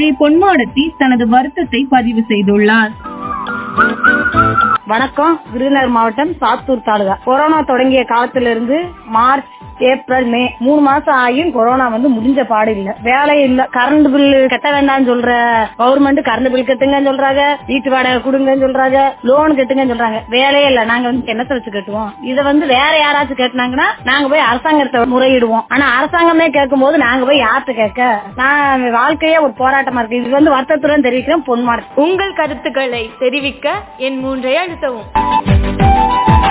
மதுரை பொன்மாடத்தி தனது வருத்தத்தை பதிவு செய்துள்ளார் வணக்கம் விருதுநகர் மாவட்டம் சாத்தூர் தாலுகா கொரோனா தொடங்கிய காலத்துல இருந்து மார்ச் ஏப்ரல் மே மூணு மாசம் ஆகியும் கொரோனா வந்து முடிஞ்ச பாடு இல்ல வேலை இல்ல கரண்ட் பில் கட்ட வேண்டாம்னு சொல்ற கவர்மெண்ட் கரண்ட் பில் கட்டுங்கன்னு சொல்றாங்க வீட்டு வாடகை கொடுங்கன்னு சொல்றாங்க லோன் கட்டுங்கன்னு சொல்றாங்க வேலையே இல்ல நாங்க வந்து என்னத்தை வச்சு கட்டுவோம் இத வந்து வேற யாராச்சும் கேட்டாங்கன்னா நாங்க போய் அரசாங்கத்தை முறையிடுவோம் ஆனா அரசாங்கமே கேட்கும் போது நாங்க போய் யார்கிட்ட கேட்க நான் வாழ்க்கையே ஒரு போராட்டமா இருக்கு இது வந்து வருத்தத்துடன் தெரிவிக்கிறேன் பொன்மார்க் உங்கள் கருத்துக்களை தெரிவிக்க என் மூன்றை அழுத்தவும்